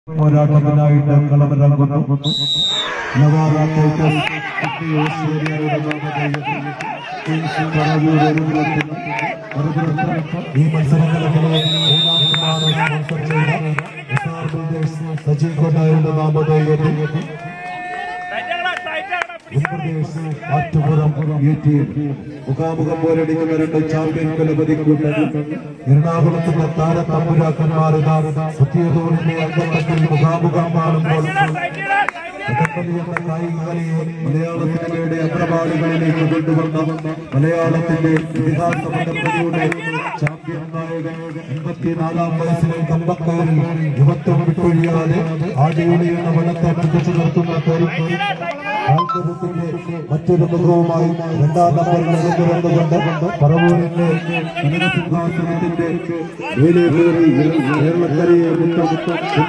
പോരാട്ടത്തിനായിട്ട് കളമിറങ്ങുന്നു നവാറ Titus കുട്ടി ഓസ്ട്രേലിയയുടെ നാമധേയത്തിൽ Kings പറവൂരിൽ എത്തുന്നു. മറുപുറത്ത് ഈ മത്സരങ്ങളിലെ മൂന്നാം സമ്മാനം സ്പോൺസർ ചെയ്ത എസ്ആർ ബിൽഡേഴ്സ് സജീവ് കൊണ്ടായുടെ നാമധേയത്തിൽ ഉത്തർപ്രദേശ് ആറ്റുപുറം യു ടി മുഖാമുഖം പോരടിക്കുന്ന രണ്ട് ചാമ്പ്യൻ കുലപതി കൂട്ടങ്ങൾ എറണാകുളത്തുള്ള താരത്തമ്പുരാക്കന്മാരുടെ സത്യതോടിന്റെ അംഗത്തത്തിൽ മുഖാമുഖം കാണുമ്പോൾ വടംവലിയെന്ന കായിക കലയെ മലയാള സിനിമയുടെ അഗ്രപാളികളിലേക്ക് കൊണ്ടുവന്ന മലയാളത്തിന്റെ ഇതിഹാസ വടംവലിയുടെ ചാമ്പ്യൻ നായകൻ എൺപത്തിനാലാം വയസ്സിലെ കമ്പക്കയറിൽ യുവത്വം വിട്ടൊഴിയാതെ ആടിയുളിയുന്ന വടത്തെ പിടിച്ചു നിർത്തുന്ന കരുത്ത് കാൽക്കരുത്തിന്റെ മറ്റൊരു മുഖവുമായി രണ്ടാം നമ്പറിൽ ഇറങ്ങിറന്നുകൊണ്ട് പറവൂരിന്റെ കനകസിംഹാസനത്തിന്റെ വേലേറി കേരളക്കരയെ മുത്തമുത്ത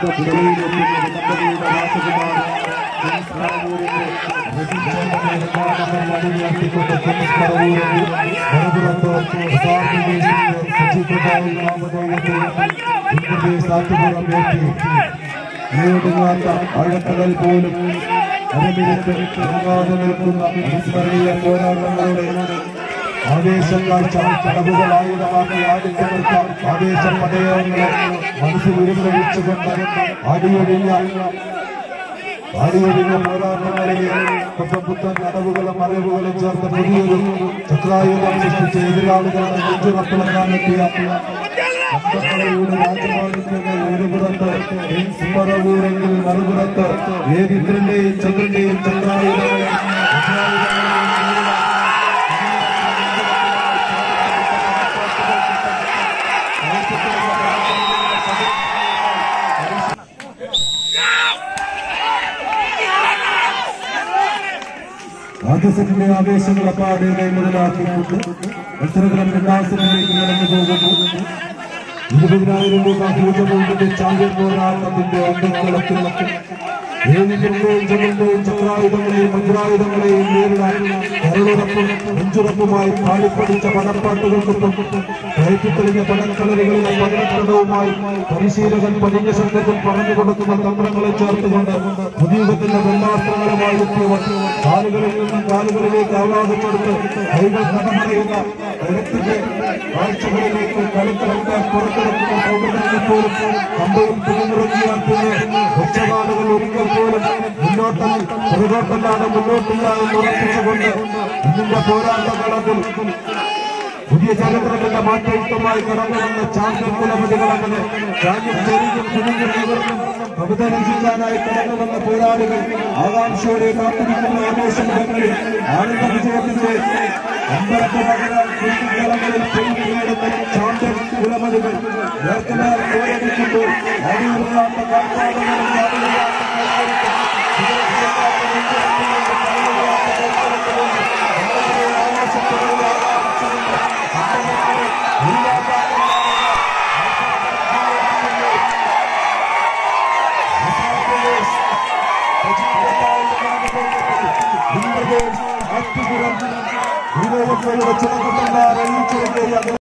നേടുകാത്ത ആഴക്കടൽ പോലും അരമിരുത്ത് ഇറങ്ങാതെ നിൽക്കുന്ന വിസ്മരണീയ പോരാട്ടങ്ങളുടെ ആവേശം കാഴ്ച കടവുകൾ ആയുധമാക്കി ആദിത്യങ്ങൾക്ക് ആവേശ പടയങ്ങളെ മനസ്സിൽ ഉരുവിച്ചുകൊണ്ട് ആടിയൊഴിഞ്ഞ ആടിയൊഴിഞ്ഞ പോരാട്ടങ്ങളിലെ പുത്തൻ പുത്തൻ അടവുകളും അറിവുകളും ചേർത്ത് പുതിയൊരു ചക്രായുധം സൃഷ്ടിച്ച എതിരാളികളുടെ നെഞ്ചുറപ്പിളക്കാനെത്തിയ കമ്പക്കളയുടെ രാജമാണിക്യങ്ങൾ ഒരു പുറത്ത് പറവൂരെങ്കിൽ മറുപുറത്ത് ഏതിന്ദ്രന്റെയും ചന്ദ്രന്റെയും ചന്ദ്രായുധങ്ങളെ ആദ്യസെറ്റിന്റെ ആവേശങ്ങൾ അപ്പാടെ മുതലാക്കിക്കൊണ്ട് മത്സരകരം രണ്ടാം സെറ്റിലേക്ക് നടന്നു പോകുന്നു ഇരുപതിനായിരം രൂപ ഭൂജമൂലിന്റെ ചാമ്പ്യൻ പോരാട്ടത്തിന്റെ അണ്ടക്കളത്തിൽ ഏതിന്റെയും ജനന്റെയും ചക്രായുധങ്ങളെയും വജ്രായുധങ്ങളെയും നേരിടാൻ കരളുറപ്പും നെഞ്ചുറപ്പുമായി പാടിപ്പടിച്ച പടപ്പാട്ടുകൾക്കൊപ്പം കയറ്റിത്തെളിഞ്ഞ പടക്കളരികളിലെ പതിനെട്ടടവുമായി പരിശീലകൻ പതിഞ്ഞ ശബ്ദത്തിൽ പറഞ്ഞു കൊടുക്കുന്ന തന്ത്രങ്ങളെ ചേർത്തുകൊണ്ട് പുതിയുഗത്തിന്റെ ബ്രഹ്മാസ്ത്രങ്ങളുമായി എത്തിയവർ കാലുകളിൽ നിന്നും കാലുകളിലേക്ക് ആഹ്ലാദപ്പെടുത്ത് കൈകൾ കടമറിയുന്ന കരുത്തിന്റെ കാഴ്ചകളിലേക്ക് കളിക്കളക്കാൻ പുറത്തെടുക്കുന്ന സൗകര്യങ്ങളിൽ പോലും കമ്പയിൽ പിടിമുറുക്കിയാൽ പിന്നെ ഒച്ചപാടുകൾ ഒരിക്കൽ പോലും മുന്നോട്ടല്ല പുറകോട്ടല്ലാതെ മുന്നോട്ടില്ല എന്ന് ഉറപ്പിച്ചുകൊണ്ട് ഇന്നിന്റെ പോരാട്ട കളത്തിൽ പുതിയ ചരിത്രത്തിന്റെ മാറ്റയുക്തമായി കടന്നു വന്ന ചാമ്പ്യൻ കുലപതികളങ്ങനെ രാജ്യം ചെറിയും കുഞ്ഞും നിവർന്നും കവിത രചിക്കാനായി കടന്നു വന്ന പോരാളികൾ ആകാംക്ഷയോടെ കാത്തിരിക്കുന്ന ആവേശമുഖങ്ങളിൽ ആനന്ദ വിജയത്തിന്റെ അമ്പലത്തെ പകരാൻ കുട്ടികളങ്ങളിൽ പെയിന്റ് നേടുന്ന ചാമ്പ്യൻ കുലപതികൾ ഏർക്കനാൽ പോരടിക്കുമ്പോൾ അടിയുറങ്ങാത്ത കാൽപ്പാടുകളും അടിയുറങ്ങാത്ത ും ചില